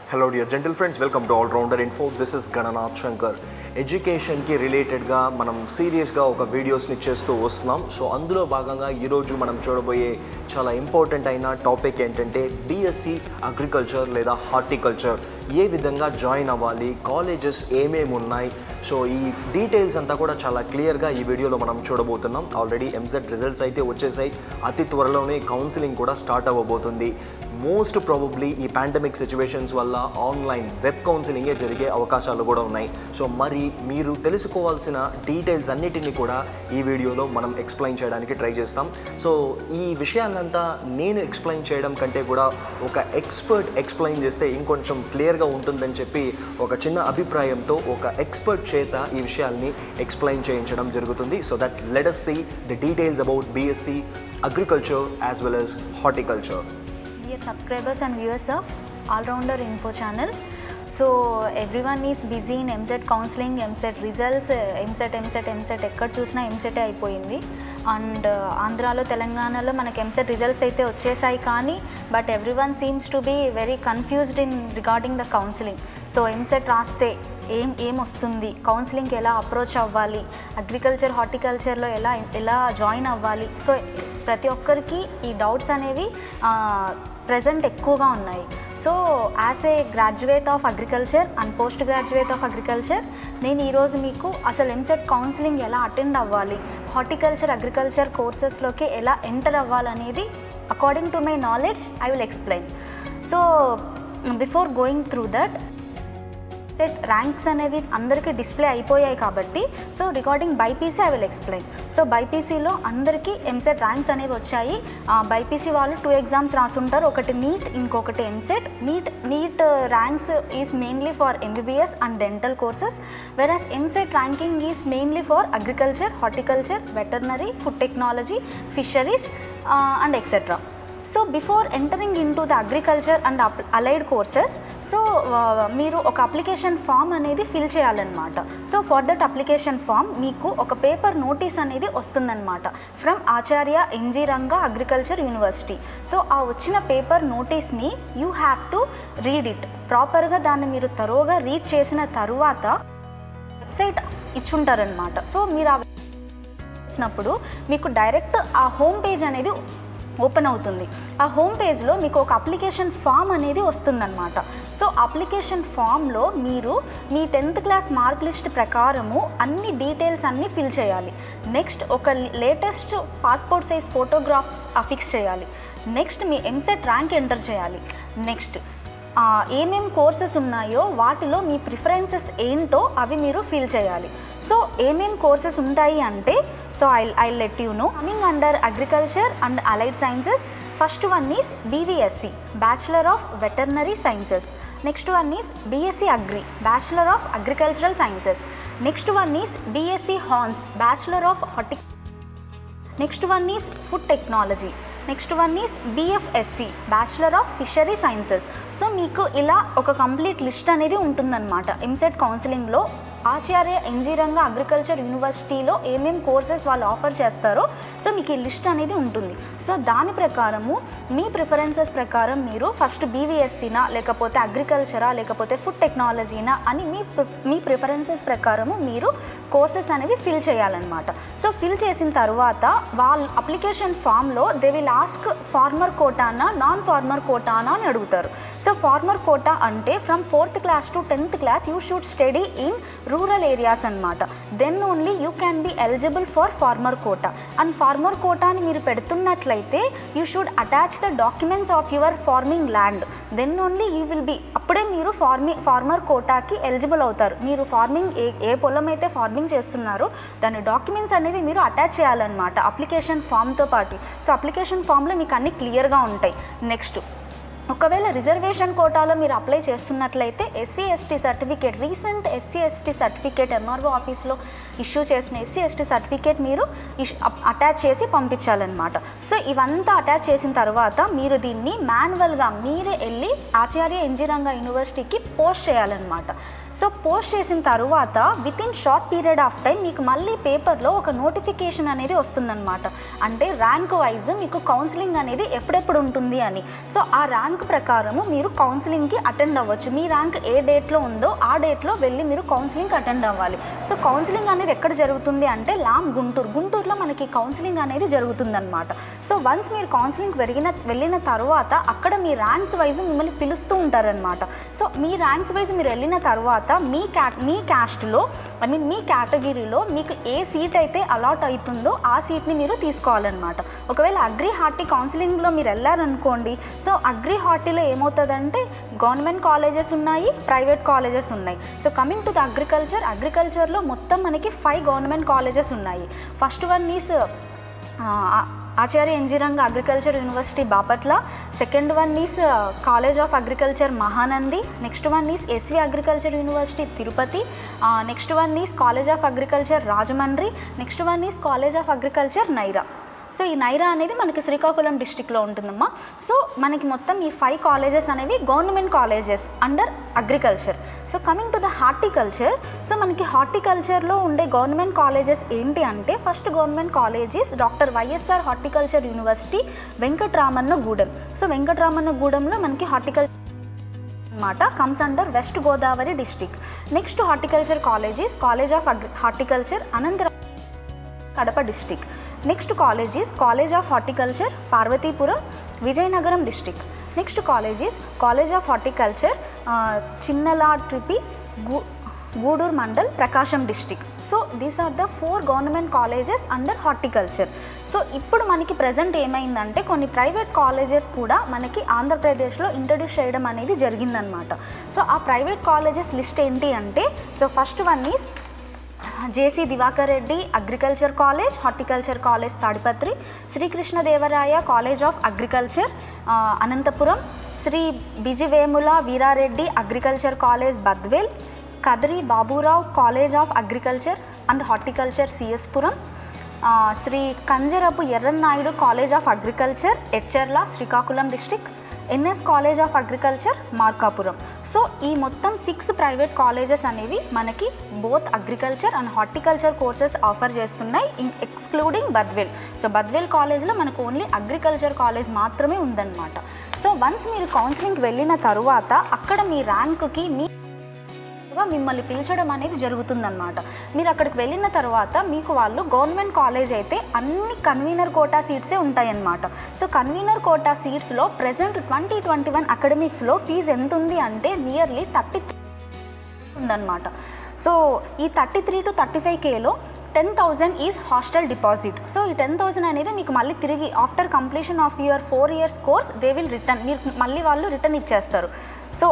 Hello dear gentle friends welcome to all rounder info this is Gananath Shankar ఎడ్యుకేషన్కి రిలేటెడ్గా మనం సీరియస్గా ఒక వీడియోస్ని చేస్తూ వస్తున్నాం సో అందులో భాగంగా ఈరోజు మనం చూడబోయే చాలా ఇంపార్టెంట్ అయిన టాపిక్ ఏంటంటే బీఎస్సీ అగ్రికల్చర్ లేదా హార్టికల్చర్ ఏ విధంగా జాయిన్ అవ్వాలి కాలేజెస్ ఏమేమి ఉన్నాయి సో ఈ డీటెయిల్స్ అంతా కూడా చాలా క్లియర్గా ఈ వీడియోలో మనం చూడబోతున్నాం ఆల్రెడీ ఎంసెట్ రిజల్ట్స్ అయితే వచ్చేసాయి అతి త్వరలోనే కౌన్సిలింగ్ కూడా స్టార్ట్ అవ్వబోతుంది మోస్ట్ ప్రాబబ్లీ ఈ పాండమిక్ సిచ్యువేషన్స్ వల్ల ఆన్లైన్ వెబ్ కౌన్సిలింగే జరిగే అవకాశాలు కూడా ఉన్నాయి సో మరి మీరు తెలుసుకోవాల్సిన డీటెయిల్స్ అన్నిటిని కూడా ఈ వీడియోలో మనం ఎక్స్ప్లెయిన్ చేయడానికి ట్రై చేస్తాం సో ఈ విషయాన్నంతా నేను ఎక్స్ప్లెయిన్ చేయడం కంటే కూడా ఒక ఎక్స్పర్ట్ ఎక్స్ప్లెయిన్ చేస్తే ఇంకొంచెం క్లియర్గా ఉంటుందని చెప్పి ఒక చిన్న అభిప్రాయంతో ఒక ఎక్స్పర్ట్ చేత ఈ విషయాల్ని ఎక్స్ప్లెయిన్ చేయించడం జరుగుతుంది so that let us see the details about BSc agriculture as well as horticulture dear subscribers and viewers of All Rounder Info channel. So everyone is busy in MSET counseling, MSET results, MSET, MSET, MSET ఎక్కడ చూసినా ఎంసెట్ అయిపోయింది and ఆంధ్రాలో తెలంగాణలో మనకి EAMCET results అయితే వచ్చేసాయి కానీ but every one seems to be very confused in regarding the counselling so EAMCET రాస్తే ఏం ఏం వస్తుంది కౌన్సిలింగ్కి ఎలా అప్రోచ్ అవ్వాలి అగ్రికల్చర్ హార్టికల్చర్లో ఎలా ఎలా జాయిన్ అవ్వాలి సో ప్రతి ఒక్కరికి ఈ డౌట్స్ అనేవి ప్రజెంట్ ఎక్కువగా ఉన్నాయి so as a graduate of agriculture and post graduate of agriculture నేను ఈరోజు మీకు అసలు ఎంసెట్ కౌన్సిలింగ్ ఎలా అటెండ్ అవ్వాలి హార్టికల్చర్ అగ్రికల్చర్ కోర్సెస్లోకి ఎలా ఎంటర్ అవ్వాలనేది according to my knowledge I will explain so before going through that set ranks అనేవి అందరికీ డిస్ప్లే అయిపోయాయి కాబట్టి so regarding BiPC I will explain so బైపీసీలో అందరికీ ఎంసెట్ ర్యాంక్స్ అనేవి వచ్చాయి బైపీసీ వాళ్ళు టూ ఎగ్జామ్స్ రాసుంటారు ఒకటి నీట్ ఇంకొకటి EAMCET NEET NEET ranks is mainly for MBBS and dental courses whereas EAMCET ranking is mainly for agriculture horticulture veterinary food technology fisheries and etcetera so before entering in to the agriculture and allied courses so మీరు ఒక application form అనేది fill చేయాలన్నమాట so for that application form మీకు ఒక paper notice అనేది వస్తుందన్నమాట from Acharya NG Ranga agriculture university so ఆ వచ్చిన పేపర్ నోటీస్ని you have to read it ప్రాపర్గా దాన్ని మీరు తరోగా రీడ్ చేసిన తరువాత వెబ్సైట్ ఇచ్చుంటారనమాట సో మీరు ఆ చేసినప్పుడు మీకు డైరెక్ట్ ఆ హోమ్ పేజ్ అనేది ఓపెన్ అవుతుంది ఆ హోమ్ పేజ్లో మీకు ఒక అప్లికేషన్ ఫామ్ అనేది వస్తుందన్నమాట సో అప్లికేషన్ ఫామ్లో మీరు మీ టెన్త్ క్లాస్ మార్క్ లిస్ట్ ప్రకారము అన్ని డీటెయిల్స్ అన్నీ ఫిల్ చేయాలి నెక్స్ట్ ఒక latest passport size photograph fix చేయాలి నెక్స్ట్ మీ ఎంసెట్ ర్యాంక్ ఎంటర్ చేయాలి నెక్స్ట్ ఏమేం కోర్సెస్ ఉన్నాయో వాటిలో మీ ప్రిఫరెన్సెస్ ఏంటో అవి మీరు ఫిల్ చేయాలి సో ఏమేం కోర్సెస్ ఉంటాయి అంటే so I I let you know coming under agriculture and allied sciences first one is BVSc bachelor of veterinary sciences next one is BSc agri bachelor of agricultural sciences next one is BSc hons bachelor of horti next one is food technology next one is BFSc bachelor of fishery sciences so మీకు ఇలా ఒక complete list అనేది ఉంటుందన్నమాట ఎంసెట్ కౌన్సిలింగ్లో ఆచార్య ఎన్జీరంగా agriculture యూనివర్సిటీలో ఏమేం courses వాళ్ళు offer చేస్తారో సో మీకు ఈ లిస్ట్ అనేది ఉంటుంది సో దాని ప్రకారము మీ ప్రిఫరెన్సెస్ ప్రకారం మీరు ఫస్ట్ బీవీఎస్సీనా లేకపోతే అగ్రికల్చరా లేకపోతే ఫుడ్ టెక్నాలజీనా అని మీ మీ ప్రిఫరెన్సెస్ ప్రకారము మీరు కోర్సెస్ అనేవి ఫిల్ చేయాలన్నమాట సో ఫిల్ చేసిన తర్వాత వాళ్ళ అప్లికేషన్ ఫామ్లో దే విల్ ఆస్క్ ఫార్మర్ కోటానా నాన్ ఫార్మర్ కోటానా అని అడుగుతారు సో ఫార్మర్ కోటా అంటే from fourth class to tenth class you should study in rural areas అనమాట then only you can be eligible for farmer quota and farmer కోటాని మీరు పెడుతున్నట్లయితే you should attach the documents of your farming land then only you will be అప్పుడే మీరు farming farmer కోటాకి eligible అవుతారు మీరు farming ఏ ఏ పొలం అయితే ఫార్మింగ్ చేస్తున్నారో దాని డాక్యుమెంట్స్ అనేవి మీరు అటాచ్ చేయాలన్నమాట అప్లికేషన్ ఫామ్తో పాటు సో అప్లికేషన్ ఫామ్లో మీకు అన్ని క్లియర్గా ఉంటాయి నెక్స్ట్ ఒకవేళ రిజర్వేషన్ కోటాలో మీరు అప్లై చేస్తున్నట్లయితే SC ST certificate recent SC ST certificate MRO ఆఫీస్లో ఇష్యూ చేసిన ఎస్సీ ఎస్టీ సర్టిఫికేట్ మీరు అటాచ్ చేసి పంపించాలన్నమాట సో ఇవంతా అటాచ్ చేసిన తర్వాత మీరు దీన్ని మాన్యువల్గా మీరే వెళ్ళి ఆచార్య ఇంజనీరంగ యూనివర్సిటీకి పోస్ట్ చేయాలన్నమాట సో సో పోస్ట్ చేసిన తర్వాత within short period of time మీకు మళ్ళీ పేపర్లో ఒక నోటిఫికేషన్ అనేది వస్తుందన్నమాట అంటే ర్యాంక్ వైజ్ మీకు కౌన్సిలింగ్ అనేది ఎప్పుడెప్పుడు ఉంటుంది అని సో ఆ ర్యాంక్ ప్రకారము మీరు కౌన్సిలింగ్కి అటెండ్ అవ్వచ్చు మీ ర్యాంక్ ఏ డేట్లో ఉందో ఆ డేట్లో వెళ్ళి మీరు కౌన్సిలింగ్కి అటెండ్ అవ్వాలి సో కౌన్సిలింగ్ అనేది ఎక్కడ జరుగుతుంది అంటే లామ్ గుంటూరు గుంటూరులో మనకి కౌన్సిలింగ్ అనేది జరుగుతుందన్నమాట సో వన్స్ మీరు కౌన్సిలింగ్కి వెళ్ళిన వెళ్ళిన తర్వాత అక్కడ మీ ర్యాంక్స్ వైజ్ మిమ్మల్ని పిలుస్తూ ఉంటారనమాట సో మీ ర్యాంక్స్ వైజ్ మీరు వెళ్ళిన తర్వాత మీ క్యా మీ క్యాస్ట్లో ఐ మీన్ మీ కేటగిరీలో మీకు ఏ సీట్ అయితే అలాట్ అవుతుందో ఆ సీట్ని మీరు తీసుకోవాలన్నమాట ఒకవేళ అగ్రి హార్టీ కౌన్సిలింగ్లో మీరు వెళ్ళారనుకోండి సో అగ్రి హార్టీలో ఏమవుతుందంటే గవర్నమెంట్ కాలేజెస్ ఉన్నాయి ప్రైవేట్ కాలేజెస్ ఉన్నాయి so coming to the agriculture అగ్రికల్చర్లో మొత్తం మనకి ఫైవ్ గవర్నమెంట్ కాలేజెస్ ఉన్నాయి first one is Acharya ఎన్జిరంగ agriculture university Bapatla second one is college of agriculture Mahanandi next one is SV agriculture university Tirupati next one is college of agriculture Rajahmundry next one is college of agriculture Naira so ఈ నైరా అనేది మనకి శ్రీకాకుళం డిస్టిక్లో ఉంటుందమ్మా so మనకి మొత్తం ఈ five colleges అనేవి government colleges under agriculture so coming to the horticulture so మనకి హార్టికల్చర్లో ఉండే గవర్నమెంట్ కాలేజెస్ ఏంటి అంటే first government colleges doctor YSR horticulture university Venkatramanna Gudem so Venkatramanna గూడెంలో మనకి హార్టికల్చర్ అనమాట comes under west Godavari district next horticulture colleges college of agri horticulture అనంతరం Kadapa district next colleges college of horticulture Parvathipuram Vizianagaram district next colleges college of horticulture Chinnalatripi గూ Gudur mandal Prakasam district so these are the four government colleges under horticulture so ఇప్పుడు మనకి present ఏమైందంటే కొన్ని private colleges కూడా మనకి ఆంధ్రప్రదేశ్లో introduce చేయడం అనేది జరిగిందనమాట సో ఆ ప్రైవేట్ కాలేజెస్ లిస్ట్ ఏంటి అంటే so first one is JC Diwakar Reddy agriculture college horticulture college Tadipatri Srikrishnadevaraya college of agriculture ఆ, Anantapuram Shri Bijivemula Veerareddy agriculture college Badvel Kadari Baburao college of agriculture and horticulture CSPuram ఆ, Shri Kinjarapu Yerrannaidu college of agriculture Edcharla Srikakulam district NS college of agriculture Markapuram so ఈ మొత్తం సిక్స్ ప్రైవేట్ కాలేజెస్ అనేవి మనకి both agriculture and horticulture courses offer చేస్తున్నాయి in excluding Badvel so Badvel కాలేజ్లో మనకు only agriculture college మాత్రమే ఉందన్నమాట సో వన్స్ మీరు కౌన్సిలింగ్కి వెళ్ళిన తరువాత అక్కడ మీ ర్యాంకుకి మీ గా మిమ్మల్ని పిలిచడం అనేది జరుగుతుందన్నమాట మీరు అక్కడికి వెళ్ళిన తర్వాత మీకు వాళ్ళు గవర్నమెంట్ కాలేజ్ అయితే అన్ని కన్వీనర్ కోటా సీట్సే ఉంటాయన్నమాట సో కన్వీనర్ కోటా సీట్స్లో ప్రజెంట్ ట్వంటీ ట్వంటీ వన్ అకాడమిక్స్లో ఫీజు ఎంత ఉంది అంటే నియర్లీ థర్టీ ఉందన్నమాట సో ఈ thirty three to thirty five కేలో ten thousand is hostel deposit so ఈ టెన్ థౌజండ్ అనేది మీకు మళ్ళీ తిరిగి after completion of your four years course they will return మీరు మళ్ళీ వాళ్ళు రిటర్న్ ఇచ్చేస్తారు సో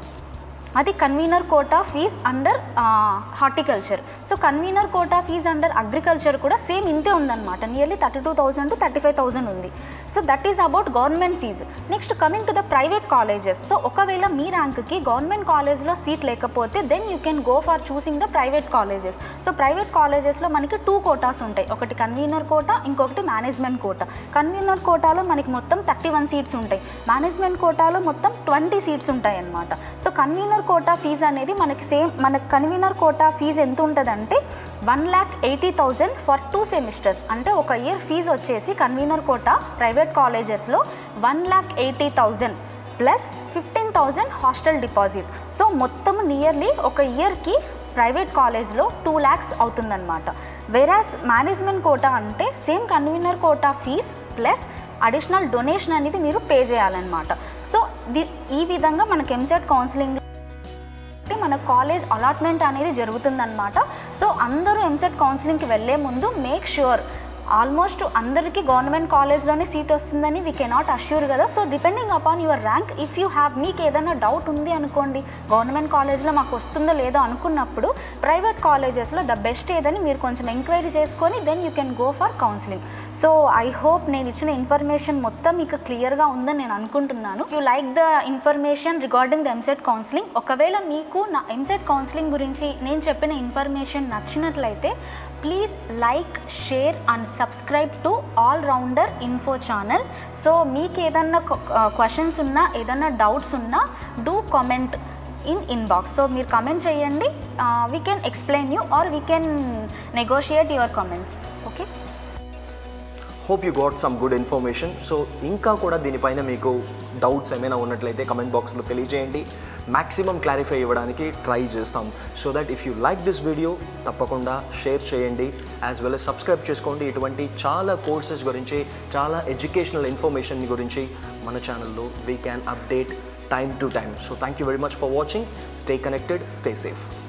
అది convener quota fee under horticulture so convener quota fee under agriculture కూడా సేమ్ ఇంతే ఉందన్నమాట nearly thirty two thousand to thirty five thousand ఉంది so that is about government fee next coming to the private colleges so ఒకవేళ మీ ర్యాంక్కి government కాలేజ్లో seat లేకపోతే then you can go for choosing the private colleges so private కాలేజెస్లో మనకి two quotas ఉంటాయి ఒకటి కన్వీనర్ కోటా ఇంకొకటి మేనేజ్మెంట్ కోటా కన్వీనర్ కోటాలో మనకి మొత్తం థర్టీ వన్ సీట్స్ ఉంటాయి మేనేజ్మెంట్ కోటాలో మొత్తం ట్వంటీ సీట్స్ ఉంటాయి అన్నమాట సో కన్వీనర్ కోటా ఫీజు అనేది మనకి సేమ్ మన కన్వీనర్ కోటా ఫీజు ఎంత ఉంటుందంటే one lakh eighty thousand for two semesters అంటే ఒక ఇయర్ ఫీజు వచ్చేసి కన్వీనర్ కోటా ప్రైవేట్ కాలేజెస్లో one lakh eighty thousand plus fifteen thousand hostel deposit so మొత్తం నియర్లీ ఒక ఇయర్కి ప్రైవేట్ కాలేజ్లో టూ ల్యాక్స్ అవుతుందన్నమాట వెరాస్ మేనేజ్మెంట్ కోటా అంటే same convener quota fee plus additional donation అనేది మీరు పే చేయాలన్నమాట సో ది ఈ విధంగా మనకి ఎంసెట్ కౌన్సిలింగ్ అంటే మన కాలేజ్ అలాట్మెంట్ అనేది జరుగుతుందన్నమాట సో అందరూ ఎంసెట్ కౌన్సిలింగ్కి వెళ్ళే ముందు మేక్ ష్యూర్ ఆల్మోస్ట్ అందరికీ గవర్నమెంట్ కాలేజ్లోనే సీట్ వస్తుందని వీ కెనాట్ అష్యూర్ కదా so depending upon your rank if you have మీకు ఏదైనా డౌట్ ఉంది అనుకోండి గవర్నమెంట్ కాలేజ్లో మాకు వస్తుందో లేదో అనుకున్నప్పుడు ప్రైవేట్ కాలేజెస్లో ద బెస్ట్ ఏదని మీరు కొంచెం ఎంక్వైరీ చేసుకొని then you can go for counselling so I hope నేను ఇచ్చిన ఇన్ఫర్మేషన్ మొత్తం మీకు క్లియర్గా ఉందని నేను అనుకుంటున్నాను you like the information regarding the EAMCET counselling ఒకవేళ మీకు నా ఎంసెట్ కౌన్సిలింగ్ గురించి నేను చెప్పిన ఇన్ఫర్మేషన్ నచ్చినట్లయితే please like share and subscribe to all rounder info channel so మీకు ఏదన్నా క్వశ్చన్స్ ఉన్నా ఏదన్నా డౌట్స్ ఉన్నా do comment in inbox so మీరు కమెంట్ చేయండి we can explain you or we can negotiate your comments okay hope you got some good information so ఇంకా కూడా దీనిపైన మీకు డౌట్స్ ఏమైనా ఉన్నట్లయితే కమెంట్ బాక్స్లో తెలియజేయండి మ్యాక్సిమం క్లారిఫై ఇవ్వడానికి ట్రై చేస్తాం so that if you like this video తప్పకుండా షేర్ చేయండి యాజ్ వెల్ as సబ్స్క్రైబ్ చేసుకోండి ఇటువంటి చాలా కోర్సెస్ గురించి చాలా ఎడ్యుకేషనల్ ఇన్ఫర్మేషన్ గురించి మన ఛానల్లో we can update time to time so thank you very much for watching stay connected stay safe